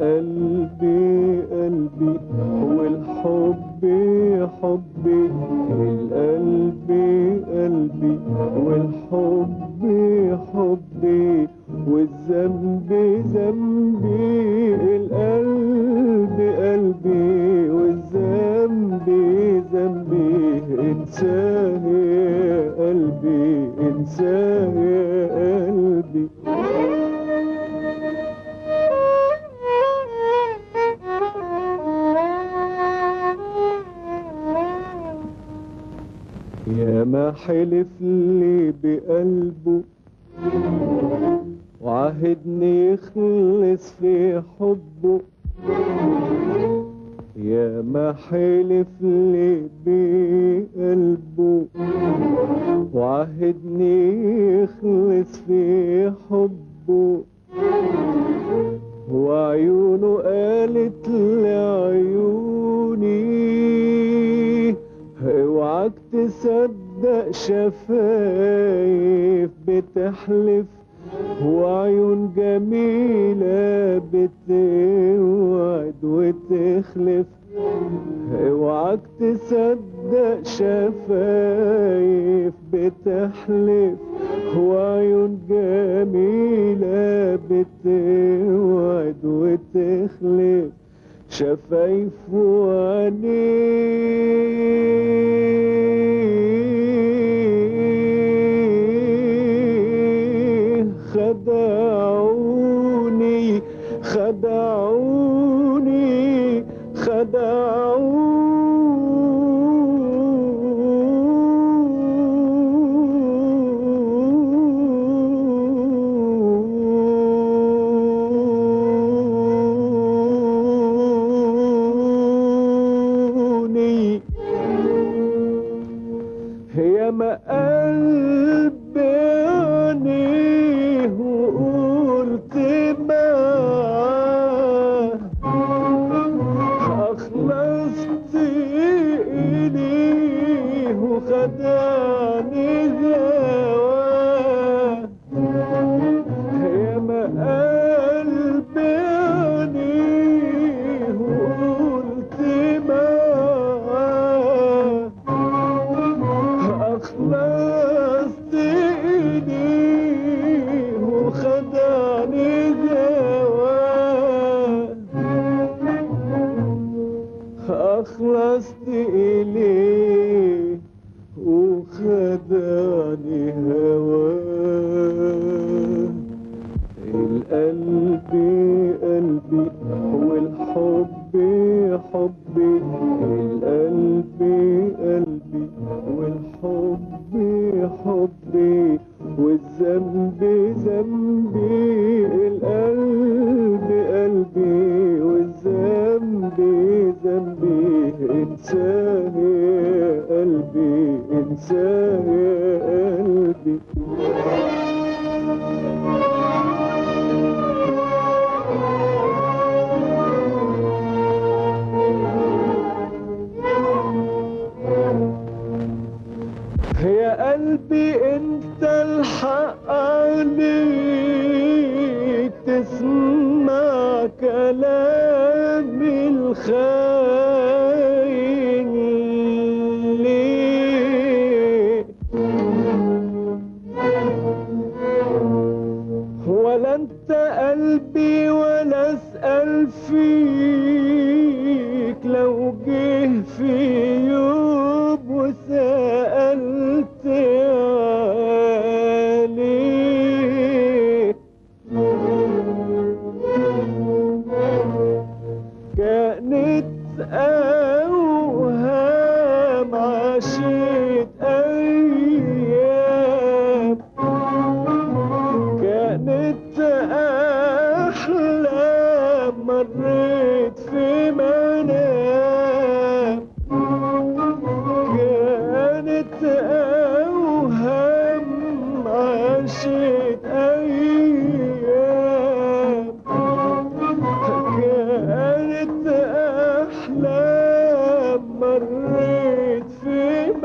القلب قلبي والحب حبي القلب قلبي والحب حبي والذنب ذنبي القلب قلبي والذنب ذنبي انساه يا قلبي انساه يا قلبي يا ما حلف لي بقلبه وعهدني يخلص في حبه يا ما حلف لي بقلبه وعهدني يخلص في حبه وعيونه قالت لعيوني اوعك تصدق شفايف بتحلف وعيون جميلة بتوعد وتخلف اوعك تصدق شفايف بتحلف وعيون جميلة بتوعد وتخلف شفايف وعينيه خدعوني خدعوني خدعوني يا ما قلبي عينيه وقلت معاه أخلصت إليه وخدعني هواه يا ما قلبي عينيه وقلت معاه أخلصت إيديه وخدعني جواه أخلصت إليه وخدعني هواه القلب قلبي والحب حبي القلب قلبي والحب حبي والذنب ذنبي القلب قلبي والذنب ذنبي انساه يا قلبي انساه يا قلبي يا قلبي انت الحق عليك تسمع كلامي الخاين ليه ولا انت قلبي ولا اسأل فيك لو جه في يوم وسألت عليك كانت أوهام عاشت أيام كانت أحلام مريت في منام كانت أوهام عاشت أيام كانت أحلام مريت في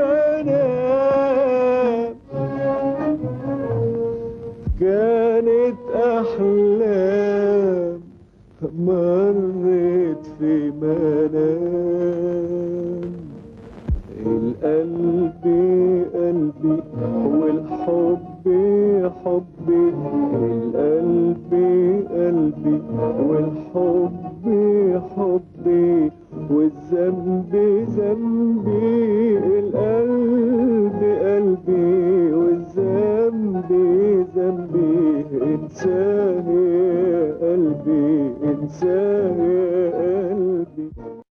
منام كانت أحلام مرت في منام القلب قلبي والحب حبي القلب قلبي والحب حبي والذنب ذنبي القلب قلبي والذنب ذنبي انساه يا قلبي انساه